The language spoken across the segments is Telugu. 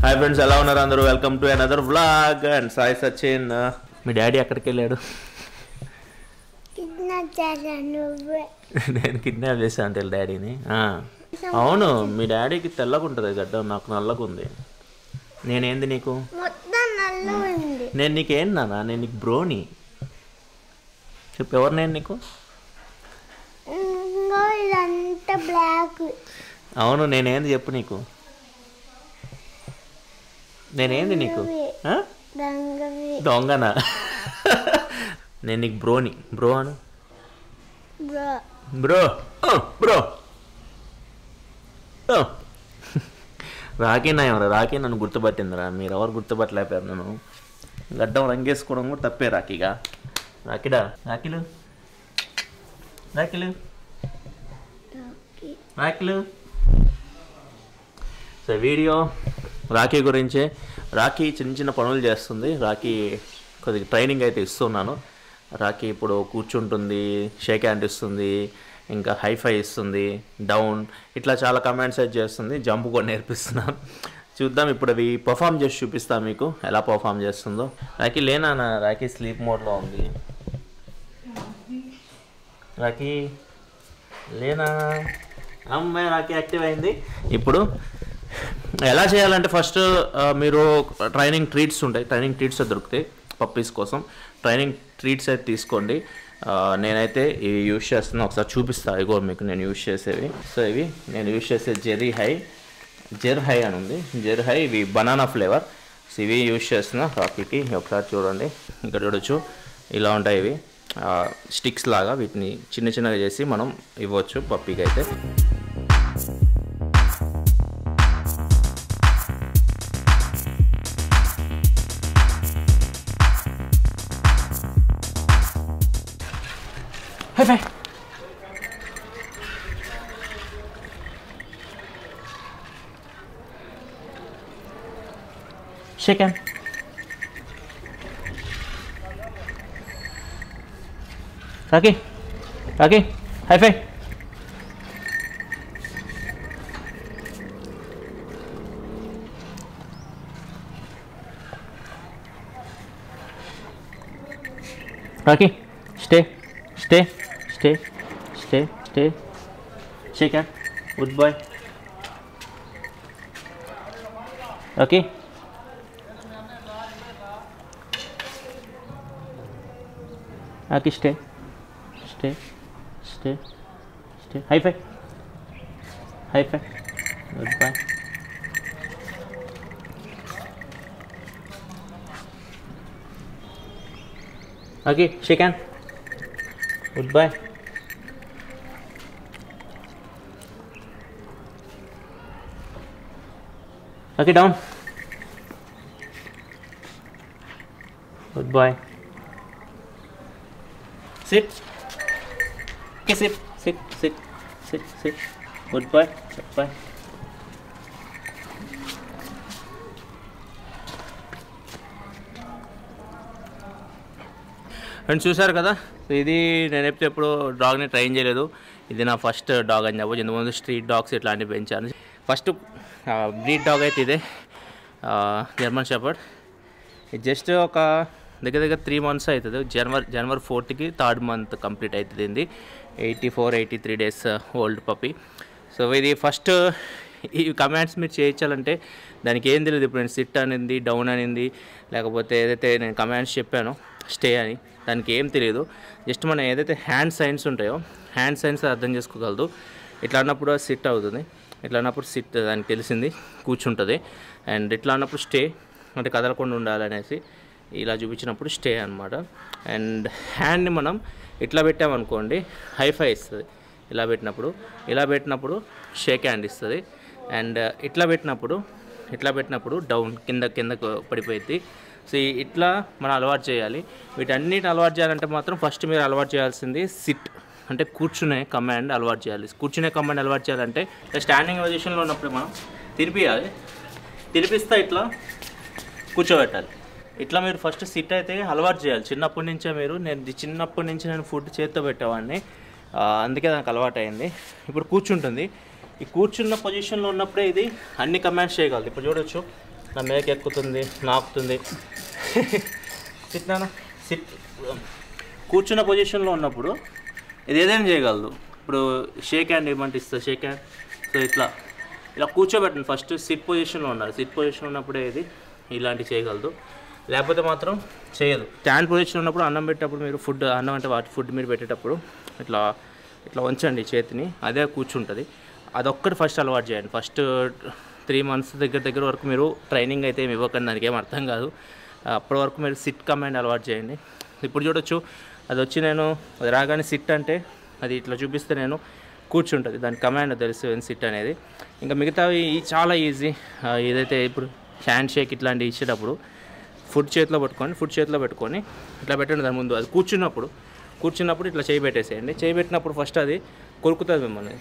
హాయ్ ఫ్రెండ్స్ ఎలా ఉన్నారు అందరూ welcome to another vlog and Sai Sachin మీ డాడీ ఎక్కడికి వెళ్ళాడు కిడ్నాప్ చేశాను నువ్వే నేను కిడ్నాప్ చేశాను అంటే డాడీని ఆ. అవును మీ డాడీకి తెల్లగా ఉంటుంది గడ్డం నాకు నల్లగా ఉంది నేనేంది నీకు మొత్తం నల్ల ఉంది నేను నీకేం నానా నేను నీకు బ్రోని చెప్పు ఎవరు నేను నీకు ఇంకో ఇదంతా బ్లాక్ అవును నేనేంది చెప్పు నీకు నేనేంది నీకు ఆ? రంగవి దొంగనా నేను నీకు బ్రోని బ్రో అను బ్రో బ్రో ఓ, బ్రో ఓ. రాకీ నయం రా రాకీ నన్ను గుర్తుపట్టిందిరా మీరు ఎవరు గుర్తుపట్టలేపారు నన్ను గడ్డం రంగేసుకోవడం కూడా తప్పే రాకీగా రాకిడా రాకిలు రాకిలు రాకిలు సో వీడియో రాఖీ గురించే రాఖీ చిన్న చిన్న పనులు చేస్తుంది రాఖీ కొద్దిగా ట్రైనింగ్ అయితే ఇస్తున్నాను రాఖీ ఇప్పుడు కూర్చుంటుంది షేక్ హ్యాండ్ ఇస్తుంది ఇంకా హైఫై ఇస్తుంది డౌన్ ఇట్లా చాలా కమాండ్స్ అయితే చేస్తుంది జంప్ కూడా నేర్పిస్తున్నాను చూద్దాం ఇప్పుడు అవి పర్ఫామ్ చేసి చూపిస్తాను మీకు ఎలా పర్ఫామ్ చేస్తుందో రాఖీ లేనా నా రాఖీ స్లీప్ మోడ్లో ఉంది రాఖీ లేనా అమ్మాయి రాఖీ యాక్టివ్ అయింది ఇప్పుడు ఎలా చేయాలంటే ఫస్ట్ మీరు ట్రైనింగ్ ట్రీట్స్ ఉంటాయి ట్రైనింగ్ ట్రీట్స్ దొరుకుతాయి పప్పీస్ కోసం ట్రైనింగ్ ట్రీట్స్ అయితే తీసుకోండి ఆ, నేనైతే ఇవి యూజ్ చేస్తున్నా ఒకసారి చూపిస్తా ఇగో మీకు నేను యూజ్ చేసేవి సో ఇవి నేను యూజ్ చేసే జెర్రీ హై జెర్ హై అని ఉంది జెర్ హై ఇవి బనానా ఫ్లేవర్ సో ఇవి యూజ్ చేస్తున్నా రాకీకి ఒకసారి చూడండి ఇక్కడ చూడొచ్చు ఇలా ఉంటాయి ఇవి స్టిక్స్ లాగా వీటిని చిన్న చిన్నగా చేసి మనం ఇవ్వచ్చు పప్పీకి అయితే high five shake hand Rocky Rocky high five Rocky stay stay stay stay stay shake hand good boy okay okay stay stay stay stay high five high five good boy okay shake hand good boy okay down good boy sit okay sit sit sit sit sit good boy good boy and చూసారు కదా సో ఇది నేను ఎప్పుడు ఎప్పుడు డాగ్ని ట్రైన్ చేయలేదు ఇది నా ఫస్ట్ డాగ్ అని చెప్పచ్చు ఇంతకుముందు స్ట్రీట్ డాగ్స్ ఇట్లాంటివి పెంచాను ఫస్ట్ బ్రీడ్ డాగ్ అయితే ఇదే జర్మన్ షెపర్డ్ ఇది జస్ట్ ఒక దగ్గర దగ్గర త్రీ మంత్స్ అవుతుంది జనవరి జనవరి ఫోర్త్కి థర్డ్ మంత్ కంప్లీట్ అవుతుంది ఇది eighty four eighty three days old puppy so ఇది ఫస్ట్ ఈ కమాండ్స్ మీరు చేయించాలంటే దానికి ఏం తెలియదు ఇప్పుడు నేను సిట్ అనింది డౌన్ అనింది లేకపోతే ఏదైతే నేను కమాండ్స్ చెప్పానో స్టే అని దానికి ఏం తెలియదు జస్ట్ మనం ఏదైతే హ్యాండ్ సైన్స్ ఉంటాయో హ్యాండ్ సైన్స్ అర్థం చేసుకోగలదు ఇట్లా అన్నప్పుడు సిట్ అవుతుంది ఇట్లా అన్నప్పుడు సిట్ దానికి తెలిసింది కూర్చుంటుంది అండ్ ఇట్లా అన్నప్పుడు స్టే అంటే కదలకుండా ఉండాలనేసి ఇలా చూపించినప్పుడు స్టే అనమాట అండ్ హ్యాండ్ని మనం ఇట్లా పెట్టామనుకోండి హైఫై ఇస్తుంది ఇలా పెట్టినప్పుడు ఇలా పెట్టినప్పుడు షేక్ హ్యాండ్ ఇస్తుంది అండ్ ఇట్లా పెట్టినప్పుడు ఇట్లా పెట్టినప్పుడు డౌన్ కింద కిందకు పడిపోయింది సో ఈ- ఇట్లా మనం అలవాటు చేయాలి వీటన్నిటిని అలవాటు చేయాలంటే మాత్రం ఫస్ట్ మీరు అలవాటు చేయాల్సింది సిట్ అంటే కూర్చునే కమాండ్ అలవాటు చేయాలి కూర్చునే కమాండ్ అలవాటు చేయాలంటే స్టాండింగ్ పొజిషన్లో ఉన్నప్పుడు మనం తినిపియాలి తినిపిస్తే ఇట్లా కూర్చోబెట్టాలి ఇట్లా మీరు ఫస్ట్ సిట్ అయితే అలవాటు చేయాలి చిన్నప్పటి నుంచే మీరు నేను ఇది చిన్నప్పటి నుంచి నేను ఫుడ్ చేత్తో పెట్టేవాడిని ఆ, అందుకే నాకు అలవాటు అయింది ఇప్పుడు కూర్చుంటుంది ఈ కూర్చున్న పొజిషన్లో ఉన్నప్పుడే ఇది అన్ని కమాండ్స్ చేయగలదు ఇప్పుడు చూడొచ్చు నా మేక ఎక్కుతుంది నాకుతుంది సిట్నా సిట్ కూర్చున్న పొజిషన్లో ఉన్నప్పుడు ఇది ఏదైనా చేయగలదు ఇప్పుడు షేక్ హ్యాండ్ ఏమంటే ఇస్తుంది షేక్ హ్యాండ్ సో ఇట్లా ఇలా కూర్చోబెట్టండి ఫస్ట్ సిట్ పొజిషన్లో ఉండాలి సిట్ పొజిషన్ ఉన్నప్పుడే ఇది ఇలాంటివి చేయగలదు లేకపోతే మాత్రం చేయదు స్టాండ్ పొజిషన్ ఉన్నప్పుడు అన్నం పెట్టేటప్పుడు మీరు ఫుడ్ అన్నం అంటే వాటి ఫుడ్ మీరు పెట్టేటప్పుడు ఇట్లా ఇట్లా ఉంచండి చేతిని అదే కూర్చుంటుంది అదొక్కటి ఫస్ట్ అలవాటు చేయండి ఫస్ట్ త్రీ మంత్స్ దగ్గర దగ్గర వరకు మీరు ట్రైనింగ్ అయితే ఏమి ఇవ్వకండి దానికి ఏం అర్థం కాదు అప్పటి వరకు మీరు సిట్ కమాండ్ అలవాటు చేయండి ఇప్పుడు చూడొచ్చు అది వచ్చి నేను అది రాగానే సిట్ అంటే అది ఇట్లా చూపిస్తే నేను కూర్చుంటుంది దాని కమాండ్ తెలుసు సిట్ అనేది ఇంకా మిగతావి చాలా ఈజీ ఏదైతే ఇప్పుడు హ్యాండ్ షేక్ ఇట్లాంటివి ఇచ్చేటప్పుడు ఫుడ్ చేతిలో పట్టుకొని ఫుడ్ చేతిలో పెట్టుకొని ఇట్లా పెట్టండి దాని ముందు అది కూర్చున్నప్పుడు కూర్చున్నప్పుడు ఇట్లా చేయి పెట్టేసేయండి చేయి పెట్టినప్పుడు ఫస్ట్ అది కొరుకుతుంది మిమ్మల్ని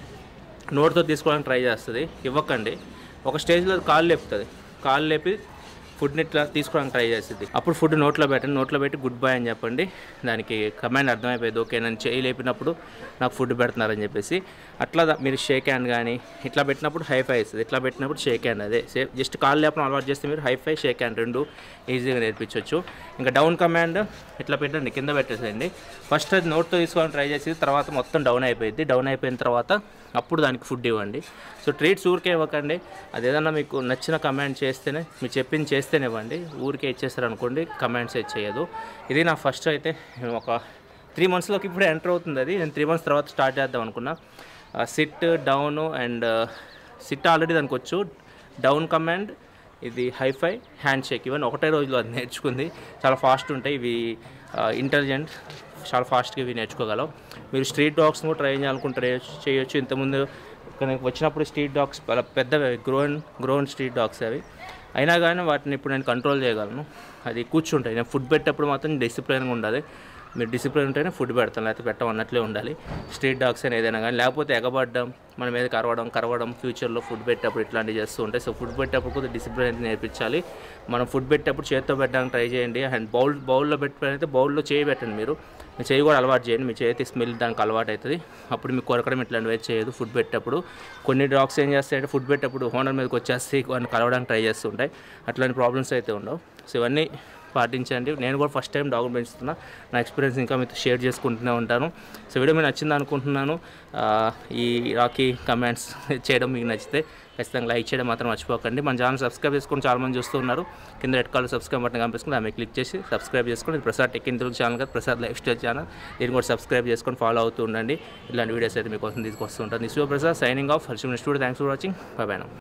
నోటితో తీసుకోవడానికి ట్రై చేస్తుంది ఇవ్వకండి ఒక స్టేజ్లో అది కాళ్ళు లేపుతుంది కాళ్ళు లేపి ఫుడ్ని ఇట్లా తీసుకోవడానికి ట్రై చేస్తుంది అప్పుడు ఫుడ్ నోట్లో పెట్టండి నోట్లో పెట్టి గుడ్ బై అని చెప్పండి దానికి కమాండ్ అర్థమైపోయింది ఓకే నేను చేయి లేపినప్పుడు నాకు ఫుడ్ పెడుతున్నారని చెప్పేసి అట్లా దా- మీరు షేక్ హ్యాండ్ కానీ ఇట్లా పెట్టినప్పుడు హై ఫై ఇస్తుంది ఇట్లా పెట్టినప్పుడు షేక్ హ్యాండ్ అదే సే జస్ట్ కాళ్ళు లేపడం అలవాటు చేస్తే మీరు హై ఫై షేక్ హ్యాండ్ రెండు ఈజీగా నేర్పించవచ్చు ఇంకా డౌన్ కమాండ్ ఇట్లా పెట్టండి కింద పెట్టేసేయండి ఫస్ట్ అది నోట్తో తీసుకోవాలని ట్రై చేసి తర్వాత మొత్తం డౌన్ అయిపోయింది డౌన్ అయిపోయిన తర్వాత అప్పుడు దానికి ఫుడ్ ఇవ్వండి సో ట్రీట్స్ ఊరికే ఇవ్వకండి అది ఏదన్నా మీకు నచ్చిన కమాండ్ చేస్తేనే మీరు చెప్పింది చేస్తేనే ఇవ్వండి ఊరికే ఇచ్చేస్తారు అనుకోండి కమాండ్స్ అయితే చేయదు ఇది నా ఫస్ట్ అయితే నేను ఒక త్రీ మంత్స్లోకి ఇప్పుడే ఎంటర్ అవుతుంది అది నేను త్రీ మంత్స్ తర్వాత స్టార్ట్ చేద్దాం అనుకున్నా sit down and sit already దానికి వచ్చు డౌన్ కమాండ్ ఇది హైఫై హ్యాండ్ షేక్ ఇవన్నీ ఒకటే రోజులో అది నేర్చుకుంది చాలా ఫాస్ట్ ఉంటాయి ఇవి ఇంటెలిజెంట్ చాలా ఫాస్ట్గా ఇవి నేర్చుకోగలవు మీరు స్ట్రీట్ డాగ్స్ కూడా ట్రై చేయాలనుకుంటే చేయొచ్చు ఇంతకుముందు ఇక్కడ నాకు వచ్చినప్పుడు స్ట్రీట్ డాగ్స్ చాలా పెద్దవి గ్రోన్ గ్రోన్ స్ట్రీట్ డాగ్స్ అవి అయినా కానీ వాటిని ఇప్పుడు నేను కంట్రోల్ చేయగలను అది కూర్చుంటాయి నేను ఫుడ్ పెట్టేటప్పుడు మాత్రం డిసిప్లిన్గా ఉండాలి మీరు డిసిప్లిన్ ఉంటేనే ఫుడ్ పెడతాం లేకపోతే పెట్టం అన్నట్లే ఉండాలి స్ట్రీట్ డాగ్స్ అని ఏదైనా కానీ లేకపోతే ఎగబడ్డం మన మీద కరవడం కరవడం ఫ్యూచర్లో ఫుడ్ పెట్టేటప్పుడు ఇట్లాంటివి చేస్తూ ఉంటాయి సో ఫుడ్ పెట్టేటప్పుడు కొద్దిగా డిసిప్లిన్ అయితే నేర్పించాలి మనం ఫుడ్ పెట్టేటప్పుడు చేతితో పెట్టడానికి ట్రై చేయండి అండ్ బౌల్ బౌల్లో పెట్టినైతే బౌల్లో చేయి పెట్టండి మీరు మీ చేయి కూడా అలవాటు చేయండి మీ చేతి స్మెల్ దానికి అలవాటు అవుతుంది అప్పుడు మీకు కొరకడం ఇట్లాంటివి అయితే చేయదు ఫుడ్ పెట్టేటప్పుడు కొన్ని డాగ్స్ ఏం చేస్తాయంటే ఫుడ్ పెట్టేటప్పుడు హోనర్ మీదకి వచ్చేసి వాడిని కలవడానికి ట్రై చేస్తుంటాయి అట్లాంటి ప్రాబ్లమ్స్ అయితే ఉండవు సో ఇవన్నీ పాటించండి నేను కూడా ఫస్ట్ టైం డాగ్ పెంచుతున్నా నా ఎక్స్పీరియన్స్ ఇంకా మీతో షేర్ చేసుకుంటూనే ఉంటాను సో వీడియో మీకు నచ్చింది అనుకుంటున్నాను ఆ, ఈ రాకీ కమెంట్స్ చేయడం మీకు నచ్చితే ఖచ్చితంగా లైక్ చేయడం మాత్రం మర్చిపోకండి మన ఛానల్ సబ్స్క్రైబ్ చేసుకుని చాలా మంది చూస్తూ ఉన్నారు కింద రెడ్ కలర్ సబ్స్క్రైబ్ బటన్ కనిపిస్తుంది దాన్ని క్లిక్ చేసి సబ్స్క్రైబ్ చేసుకోండి ఇది Prasad tech in Telugu channel కదా ప్రసాద్ లైఫ్ స్టైల్ ఛానల్ దీన్ని కూడా సబ్స్క్రైబ్ చేసుకొని ఫాలో అవుతూ ఉండండి ఇలాంటి వీడియోస్ అయితే మీకోసం తీసుకొస్తూ ఉంటాను దిస్ ప్రసాద్ సైనింగ్ ఆఫ్ హర్షిమ్ studio thanks for watching bye by